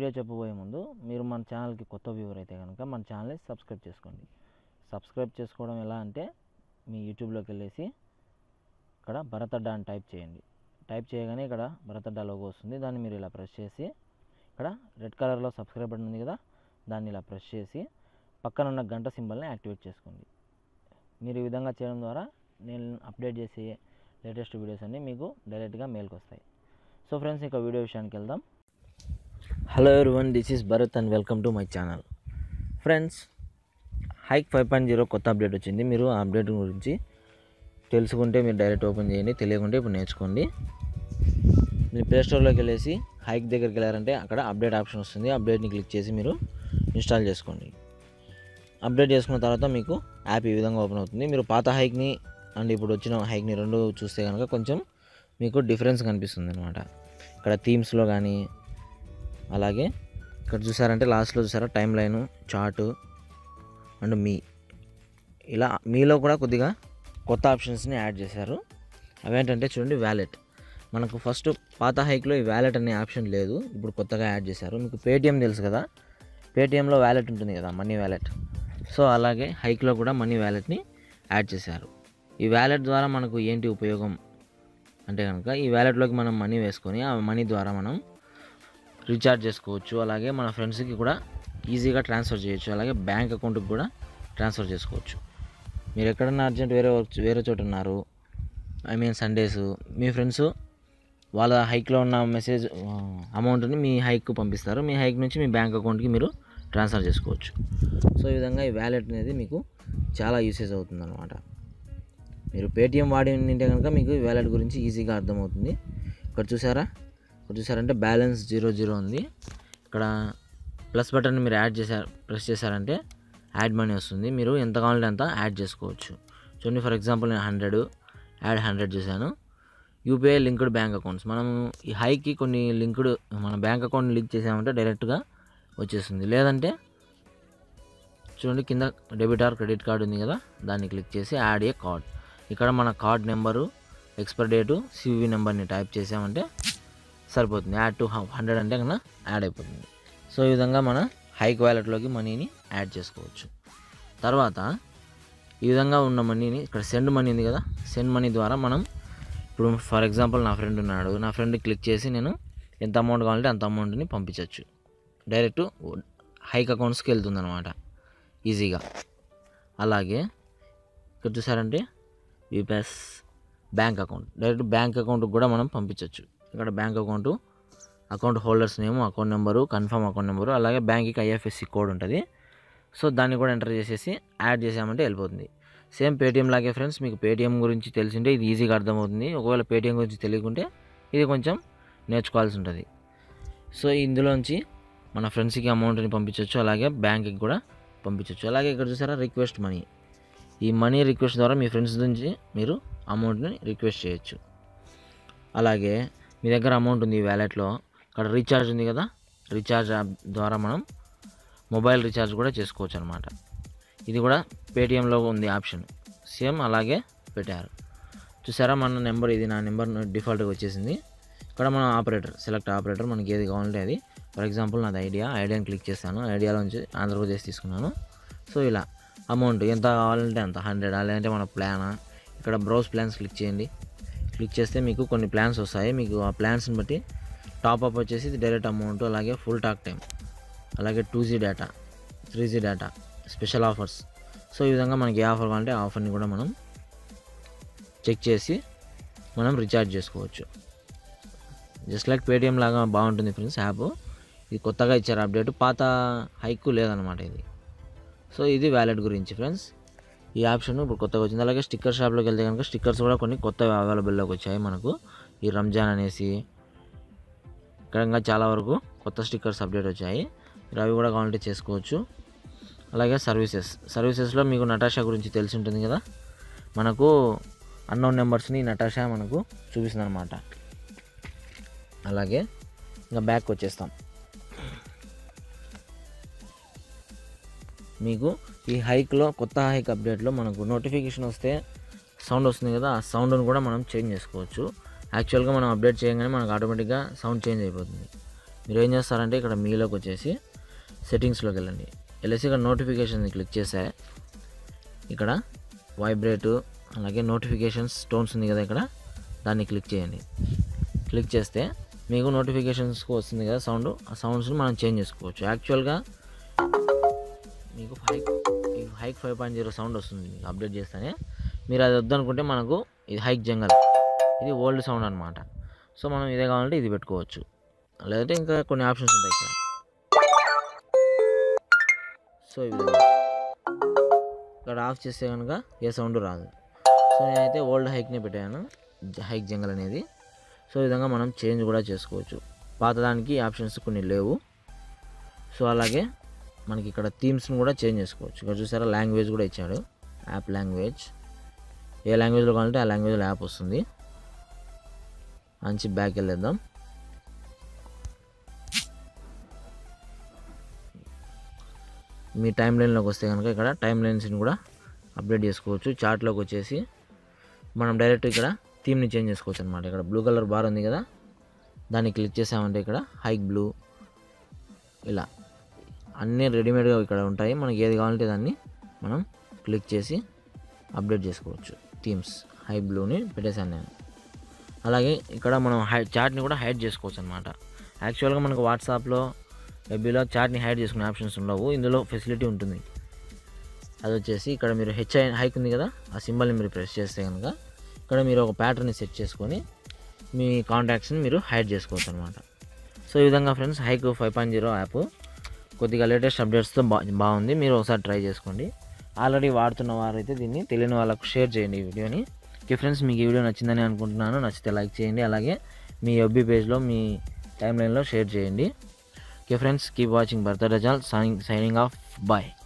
video చెప్పబోయే ముందు మీరు మన ఛానల్కి కొత్త వ్యూవర్ అయితే కనుక మన ఛానల్ని సబ్స్క్రైబ్ చేసుకోండి సబ్స్క్రైబ్ చేసుకోవడం ఎలా అంటే మీ యూట్యూబ్లోకి వెళ్ళేసి ఇక్కడ భరతడ్డ అని టైప్ చేయండి టైప్ చేయగానే ఇక్కడ భరతడ్డ లోగో వస్తుంది దాన్ని మీరు ఇలా ప్రెస్ చేసి ఇక్కడ రెడ్ కలర్లో సబ్స్క్రైబ్ బటన్ ఉంది కదా దాన్ని ఇలా ప్రెస్ చేసి పక్కన ఉన్న గంట సింబల్ని యాక్టివేట్ చేసుకోండి మీరు ఈ విధంగా చేయడం ద్వారా నేను అప్డేట్ చేసే లేటెస్ట్ వీడియోస్ అన్నీ మీకు డైరెక్ట్గా మెయిల్కి వస్తాయి సో ఫ్రెండ్స్ ఇక వీడియో విషయానికి వెళ్దాం hello one this is Bharat and welcome to my channel friends hike five point zero కొత్త అప్డేట్ వచ్చింది మీరు ఆ అప్డేట్ గురించి తెలుసుకుంటే మీరు డైరెక్ట్ ఓపెన్ చేయండి తెలియకుంటే ఇప్పుడు నేర్చుకోండి మీరు ప్లే స్టోర్లోకి వెళ్ళేసి హైక్ దగ్గరికి వెళ్ళారంటే అక్కడ అప్డేట్ ఆప్షన్ వస్తుంది అప్డేట్ని క్లిక్ చేసి మీరు ఇన్స్టాల్ చేసుకోండి అప్డేట్ చేసుకున్న తర్వాత మీకు యాప్ ఈ విధంగా ఓపెన్ అవుతుంది మీరు పాత హైక్ని అండ్ ఇప్పుడు వచ్చిన హైక్ని రెండు చూస్తే కనుక కొంచెం మీకు డిఫరెన్స్ కనిపిస్తుంది అనమాట ఇక్కడ థీమ్స్లో కానీ అలాగే ఇక్కడ చూసారంటే లాస్ట్లో చూసారా టైం లైను చార్టు అండ్ మీ ఇలా మీలో కూడా కొద్దిగా కొత్త ఆప్షన్స్ని యాడ్ చేశారు అవేంటంటే చూడండి వ్యాలెట్ మనకు ఫస్ట్ పాత హైక్లో ఈ వ్యాలెట్ అనే ఆప్షన్ లేదు ఇప్పుడు కొత్తగా యాడ్ చేశారు మీకు పేటిఎం తెలుసు కదా పేటిఎంలో వ్యాలెట్ ఉంటుంది కదా మనీ వ్యాలెట్ సో అలాగే హైక్లో కూడా మనీ వ్యాలెట్ని యాడ్ చేశారు ఈ వ్యాలెట్ ద్వారా మనకు ఏంటి ఉపయోగం అంటే కనుక ఈ వ్యాలెట్లోకి మనం మనీ వేసుకొని ఆ మనీ ద్వారా మనం రీఛార్జ్ చేసుకోవచ్చు అలాగే మన ఫ్రెండ్స్కి కూడా ఈజీగా ట్రాన్స్ఫర్ చేయొచ్చు అలాగే బ్యాంక్ అకౌంట్కి కూడా ట్రాన్స్ఫర్ చేసుకోవచ్చు మీరు ఎక్కడన్నా అర్జెంట్ వేరే వర్క్ వేరే చోట ఉన్నారు ఐ మీన్ సండేస్ మీ ఫ్రెండ్స్ వాళ్ళ హైక్లో ఉన్న మెసేజ్ అమౌంట్ని మీ హైక్ పంపిస్తారు మీ హైక్ నుంచి మీ బ్యాంక్ అకౌంట్కి మీరు ట్రాన్స్ఫర్ చేసుకోవచ్చు సో ఈ విధంగా ఈ వ్యాలెట్ అనేది మీకు చాలా యూసేజ్ అవుతుంది అనమాట మీరు పేటిఎం వాడి ఉంటే కనుక మీకు ఈ వ్యాలెట్ గురించి ఈజీగా అర్థమవుతుంది ఇక్కడ చూసారా ఇక్కడ చూసారంటే బ్యాలెన్స్ జీరో జీరో ఉంది ఇక్కడ ప్లస్ బటన్ మీరు యాడ్ చేశారు ప్రెస్ చేశారంటే యాడ్ మనీ వస్తుంది మీరు ఎంత కావాలంటే అంత యాడ్ చేసుకోవచ్చు చూడండి ఫర్ ఎగ్జాంపుల్ నేను హండ్రెడ్ యాడ్ హండ్రెడ్ చేశాను యూపీఐ లింక్డ్ బ్యాంక్ అకౌంట్స్ మనం ఈ హైకి కొన్ని లింక్డ్ మన బ్యాంక్ అకౌంట్ లింక్ చేసామంటే డైరెక్ట్గా వచ్చేస్తుంది లేదంటే చూడండి కింద డెబిట్ ఆర్ క్రెడిట్ కార్డు ఉంది కదా దాన్ని క్లిక్ చేసి యాడ్ ఏ కార్డ్ ఇక్కడ మన card number expire date CV నెంబర్ని టైప్ చేసామంటే సరిపోతుంది యాడ్ టు హండ్రెడ్ అంటే కన్నా యాడ్ అయిపోతుంది సో ఈ విధంగా మన హైక్ వ్యాలెట్లోకి మనీని యాడ్ చేసుకోవచ్చు తర్వాత ఈ విధంగా ఉన్న మనీని ఇక్కడ సెండ్ మనీ ఉంది కదా సెండ్ మనీ ద్వారా మనం ఇప్పుడు ఫర్ ఎగ్జాంపుల్ నా ఫ్రెండ్ ఉన్నాడు నా ఫ్రెండ్ క్లిక్ చేసి నేను ఎంత అమౌంట్ కావాలంటే అంత అమౌంట్ని పంపించవచ్చు డైరెక్ట్ హైక్ అకౌంట్స్కి వెళ్తుంది అనమాట ఈజీగా అలాగే ఇక్కడ చూసారంటే UPS bank account direct bank అకౌంట్కి కూడా మనం పంపించవచ్చు ఇక్కడ bank account account holders name account number confirm account number అలాగే బ్యాంక్కి ఐఎఫ్ఎస్సి కోడ్ ఉంటుంది సో దాన్ని కూడా ఎంటర్ చేసేసి యాడ్ చేసామంటే వెళ్ళిపోతుంది సేమ్ పేటిఎం లాగే ఫ్రెండ్స్ మీకు పేటిఎం గురించి తెలిసింటే ఇది ఈజీగా అర్థమవుతుంది ఒకవేళ పేటిఎం గురించి తెలియకుంటే ఇది కొంచెం నేర్చుకోవాల్సి ఉంటుంది సో ఇందులోంచి మన ఫ్రెండ్స్కి అమౌంట్ని పంపించవచ్చు అలాగే బ్యాంక్కి కూడా పంపించవచ్చు అలాగే ఇక్కడ చూసారా రిక్వెస్ట్ మనీ ఈ మనీ రిక్వెస్ట్ ద్వారా మీ ఫ్రెండ్స్ నుంచి మీరు అమౌంట్ని రిక్వెస్ట్ చేయొచ్చు అలాగే మీ దగ్గర అమౌంట్ ఉంది ఈ వ్యాలెట్లో ఇక్కడ రీఛార్జ్ ఉంది కదా రీఛార్జ్ యాప్ ద్వారా మనం మొబైల్ రీఛార్జ్ కూడా చేసుకోవచ్చు అనమాట ఇది కూడా పేటిఎంలో ఉంది ఆప్షన్ సేమ్ అలాగే పెట్టారు చూసారా మన నెంబర్ ఇది నా నెంబర్ డిఫాల్ట్గా వచ్చేసింది ఇక్కడ మనం ఆపరేటర్ సెలెక్ట్ ఆపరేటర్ మనకి ఏది కావాలంటే అది ఫర్ ఎగ్జాంపుల్ నాది ఐడియా ఐడియాని క్లిక్ చేస్తాను ఐడియాలోంచి ఆంధ్రప్రదేశ్ తీసుకున్నాను సో ఇలా అమౌంట్ ఎంత కావాలంటే అంత హండ్రెడ్ లేదంటే మన ప్లానా ఇక్కడ బ్రౌజ్ ప్లాన్స్ క్లిక్ చేయండి క్లిక్ చేస్తే మీకు కొన్ని ప్లాన్స్ వస్తాయి మీకు ఆ ప్లాన్స్ని బట్టి టాప్అప్ వచ్చేసి డైరెక్ట్ అమౌంట్ అలాగే ఫుల్ టాక్ టైం అలాగే two G data three G data special offers so ఈ విధంగా మనకి ఏ ఆఫర్ కావాలంటే ఆ ఆఫర్ని కూడా మనం చెక్ చేసి మనం రీఛార్జ్ చేసుకోవచ్చు జస్ట్ లైక్ పేటిఎం లాగా బాగుంటుంది ఫ్రెండ్స్ యాప్ ఇది కొత్తగా ఇచ్చారు అప్డేట్ పాత హైక్ లేదనమాట ఇది సో ఇది వ్యాలెట్ గురించి ఫ్రెండ్స్ ఈ ఆప్షన్ ఇప్పుడు కొత్తగా వచ్చింది అలాగే స్టిక్కర్ షాప్లోకి వెళ్తే కనుక స్టిక్కర్స్ కూడా కొన్ని కొత్త అవైలబుల్లోకి వచ్చాయి మనకు ఈ రంజాన్ అనేసి ఇక్కడ ఇంకా చాలా వరకు కొత్త స్టిక్కర్స్ అప్డేట్ వచ్చాయి మీరు అవి కూడా కావాలంటే చేసుకోవచ్చు అలాగే సర్వీసెస్ సర్వీసెస్లో మీకు నటాషా గురించి తెలిసి ఉంటుంది కదా మనకు అన్నోన్ నెంబర్స్ని నటాషా మనకు చూపిస్తుంది అనమాట అలాగే ఇంకా బ్యాక్ వచ్చేస్తాం మీకు ఈ హైక్లో కొత్త హైక్ అప్డేట్లో మనకు నోటిఫికేషన్ వస్తే సౌండ్ వస్తుంది కదా ఆ సౌండ్ని కూడా మనం చేంజ్ చేసుకోవచ్చు యాక్చువల్గా మనం అప్డేట్ చేయగానే మనకు ఆటోమేటిక్గా సౌండ్ చేంజ్ అయిపోతుంది మీరు ఏం చేస్తారంటే ఇక్కడ మీలోకి వచ్చేసి సెట్టింగ్స్లోకి వెళ్ళండి వెళ్ళేసి ఇక్కడ నోటిఫికేషన్ క్లిక్ చేస్తే ఇక్కడ వైబ్రేటు అలాగే నోటిఫికేషన్స్ టోన్స్ ఉంది కదా ఇక్కడ దాన్ని క్లిక్ చేయండి క్లిక్ చేస్తే మీకు నోటిఫికేషన్స్కి వస్తుంది కదా సౌండ్ ఆ సౌండ్స్ని మనం చేంజ్ చేసుకోవచ్చు యాక్చువల్గా మీకు హైక్ ఈ hike five point zero sound వస్తుంది మీకు అప్డేట్ చేస్తేనే మీరు అది వద్దనుకుంటే మనకు ఇది హైక్ జంగల్ ఇది ఓల్డ్ సౌండ్ అనమాట సో మనం ఇదే కావాలంటే ఇది పెట్టుకోవచ్చు లేదంటే ఇంకా కొన్ని ఆప్షన్స్ ఉంటాయి ఇక్కడ సో ఈ విధంగా ఇక్కడ ఆఫ్ చేస్తే కనుక ఏ సౌండ్ రాదు సో నేనైతే ఓల్డ్ హైక్ని పెట్టాను జ- హైక్ జంగల్ అనేది సో ఈ విధంగా మనం చేంజ్ కూడా చేసుకోవచ్చు పాతదానికి ఆప్షన్స్ కొన్ని లేవు సో అలాగే మనకి ఇక్కడ థీమ్స్ని కూడా చేంజ్ చేసుకోవచ్చు ఇక్కడ చూసారా లాంగ్వేజ్ కూడా ఇచ్చాడు యాప్ లాంగ్వేజ్ ఏ లాంగ్వేజ్లో కావాలంటే ఆ లాంగ్వేజ్లో యాప్ వస్తుంది మంచి బ్యాక్ వెళ్ళేద్దాం మీ టైం లైన్లోకి వస్తే కనుక ఇక్కడ టైం లైన్స్ని కూడా అప్డేట్ చేసుకోవచ్చు చార్ట్లోకి వచ్చేసి మనం డైరెక్ట్ ఇక్కడ థీమ్ని చేంజ్ చేసుకోవచ్చు అనమాట ఇక్కడ బ్లూ కలర్ బార్ ఉంది కదా దాన్ని క్లిక్ చేసామంటే ఇక్కడ హైక్ బ్లూ ఇలా అన్నీ రెడీమేడ్గా ఇక్కడ ఉంటాయి మనకి ఏది కావాలంటే దాన్ని మనం క్లిక్ చేసి అప్డేట్ చేసుకోవచ్చు థీమ్స్ హై బ్లూని పెట్టేశాను నేను అలాగే ఇక్కడ మనం హై చార్ట్ని కూడా హైడ్ చేసుకోవచ్చు అనమాట యాక్చువల్గా మనకు వాట్సాప్లో ఎబ్బీలో చార్ట్ని హైడ్ చేసుకునే ఆప్షన్స్ ఉండవు ఇందులో ఫెసిలిటీ ఉంటుంది అది వచ్చేసి ఇక్కడ మీరు హెచ్ఐ హైక్ ఉంది కదా ఆ సింబల్ని మీరు ప్రెస్ చేస్తే కనుక ఇక్కడ మీరు ఒక ప్యాటర్న్ని సెట్ చేసుకొని మీ కాంటాక్ట్స్ని మీరు హైడ్ చేసుకోవచ్చు అనమాట సో ఈ విధంగా friends hike five point zero app కొద్దిగా లేటెస్ట్ అప్డేట్స్తో బా బాగుంది మీరు ఒకసారి ట్రై చేసుకోండి ఆల్రెడీ వాడుతున్న వారైతే దీన్ని తెలియని వాళ్ళకు షేర్ చేయండి ఈ వీడియోని ఓకే ఫ్రెండ్స్ మీకు ఈ వీడియో నచ్చిందని అనుకుంటున్నాను నచ్చితే లైక్ చేయండి అలాగే మీ ఎఫ్బీ పేజ్లో మీ టైం లైన్లో షేర్ చేయండి okay friends keep watching Bharat Rajal signing signing off bye